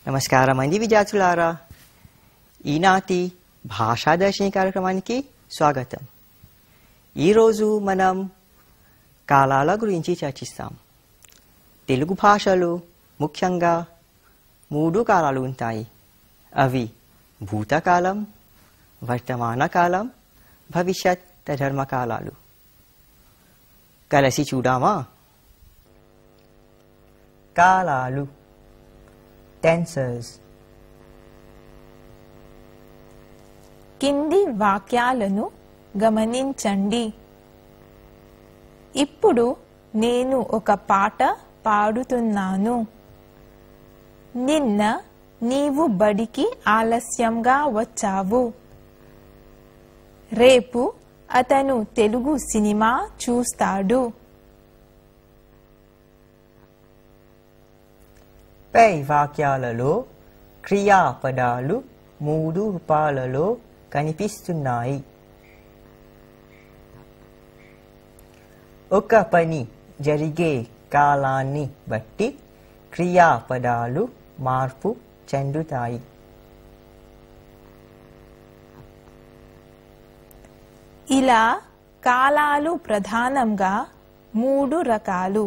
నమస్కారం అండి విద్యార్థులారా ఈనాటి భాషా దర్శిని కార్యక్రమానికి స్వాగతం ఈరోజు మనం కాలాల గురించి చర్చిస్తాం తెలుగు భాషలో ముఖ్యంగా మూడు కాలాలు ఉంటాయి అవి భూతకాలం వర్తమాన కాలం భవిష్యత్ తధర్మ కాలాలు కలిసి చూడామా కాలాలు టెన్సర్స్ కింది వాక్యాలను గమనించండి ఇప్పుడు నేను ఒక పాట పాడుతున్నాను నిన్న నీవు బడికి ఆలస్యంగా వచ్చావు రేపు అతను తెలుగు సినిమా చూస్తాడు పై వాక్యాలలో క్రియాపదాలు మూడు రూపాలలో కనిపిస్తున్నాయి ఒక పని జరిగే కాలాన్ని బట్టి క్రియాపదాలు మార్పు చెందుతాయి ఇలా కాలాలు ప్రధానంగా మూడు రకాలు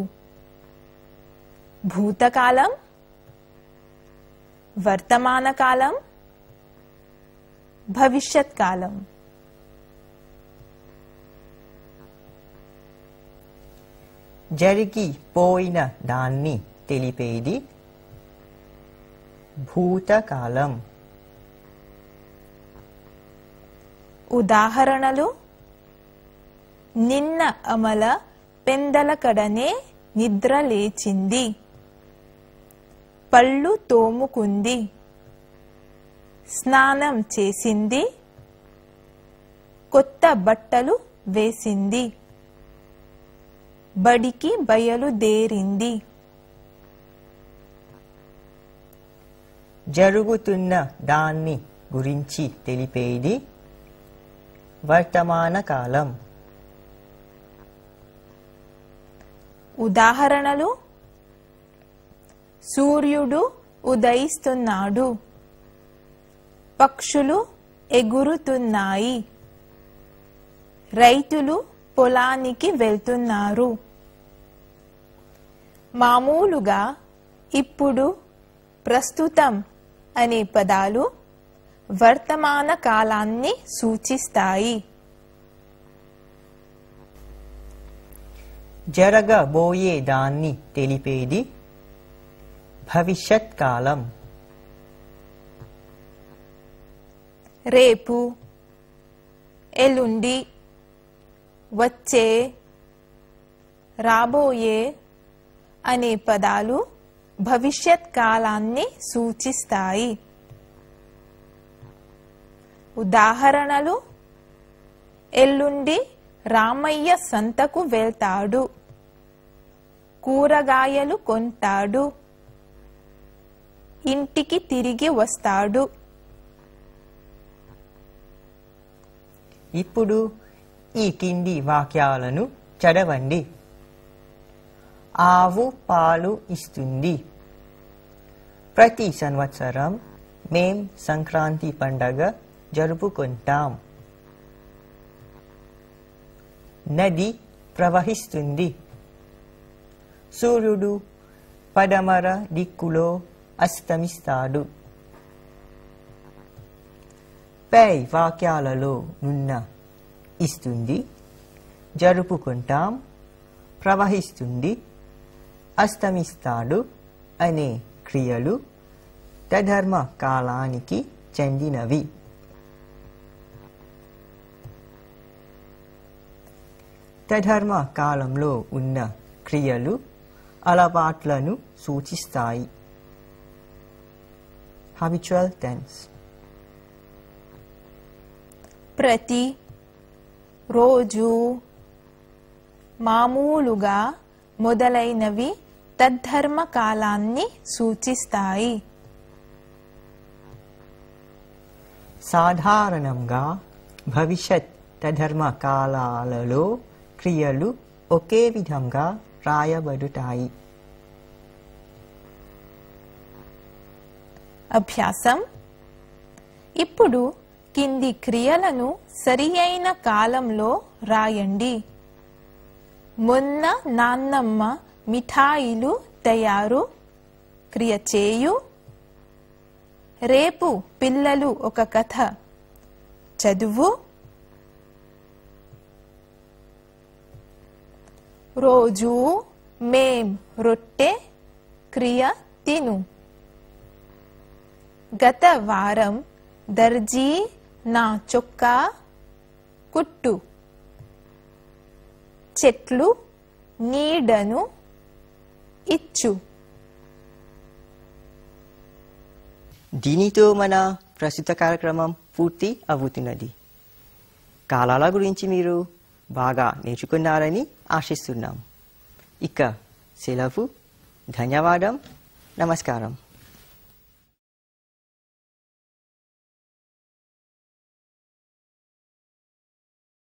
భూతకాలం వర్తమాన కాలం భవిష్యత్ కాలం జరిగిపోయిన దాన్ని తెలిపేది భూతకాలం ఉదాహరణలు నిన్న అమల పెందలకడనే నిద్ర లేచింది పళ్ళు తోముకుంది స్నానం చేసింది కొత్త బట్టలు వేసింది బడికి బయలుదేరింది జరుగుతున్న దాన్ని గురించి తెలిపేది వర్తమాన కాలం ఉదాహరణలు సూర్యుడు ఉదయిస్తున్నాడు పక్షులు ఎగురుతున్నాయి రైతులు పొలానికి వెళ్తున్నారు మామూలుగా ఇప్పుడు ప్రస్తుతం అనే పదాలు వర్తమాన కాలాన్ని సూచిస్తాయి జరగబోయే దాన్ని తెలిపేది భవిష్యత్ కాలం రేపు ఎల్లుండి వచ్చే రాబోయే అనే పదాలు భవిష్యత్ కాలాన్ని సూచిస్తాయి ఉదాహరణలు ఎల్లుండి రామయ్య సంతకు వెళ్తాడు కూరగాయలు కొంటాడు ఇంటికి తిరిగి వస్తాడు ఇప్పుడు ఈ కింది వాక్యాలను చదవండి ఆవు పాలు ఇస్తుంది ప్రతి సంవత్సరం మేం సంక్రాంతి పండగ జరుపుకుంటాం నది ప్రవహిస్తుంది సూర్యుడు పడమర దిక్కులో అస్తమిస్తాడు పై వాక్యాలలో నున్న ఇస్తుంది జరుపుకుంటాం ప్రవహిస్తుంది అస్తమిస్తాడు అనే క్రియలు తధర్మ కాలానికి చెందినవి తధర్మ కాలంలో ఉన్న క్రియలు అలవాట్లను సూచిస్తాయి హ్యాబిచువల్ టెన్స్ ప్రతి రోజు మామూలుగా మొదలైనవి తద్ధర్మ కాలాన్ని సూచిస్తాయి సాధారణంగా భవిష్యత్ తధర్మ కాలాలలో క్రియలు ఒకే విధంగా రాయబడుతాయి అభ్యాసం ఇప్పుడు కింది క్రియలను సరి అయిన కాలంలో రాయండి మొన్న నాన్నమ్మ మిఠాయిలు తయారు క్రియ చేయు రేపు పిల్లలు ఒక కథ చదువు రోజు మేం రొట్టె క్రియ తిను గత వారం దర్జీ నా చొక్కా కుట్టు చెట్లు నీడను ఇచ్చు దీనితో మన ప్రస్తుత కార్యక్రమం పూర్తి అవుతున్నది కాలాల గురించి మీరు బాగా నేర్చుకున్నారని ఆశిస్తున్నాం ఇక సెలవు ధన్యవాదం నమస్కారం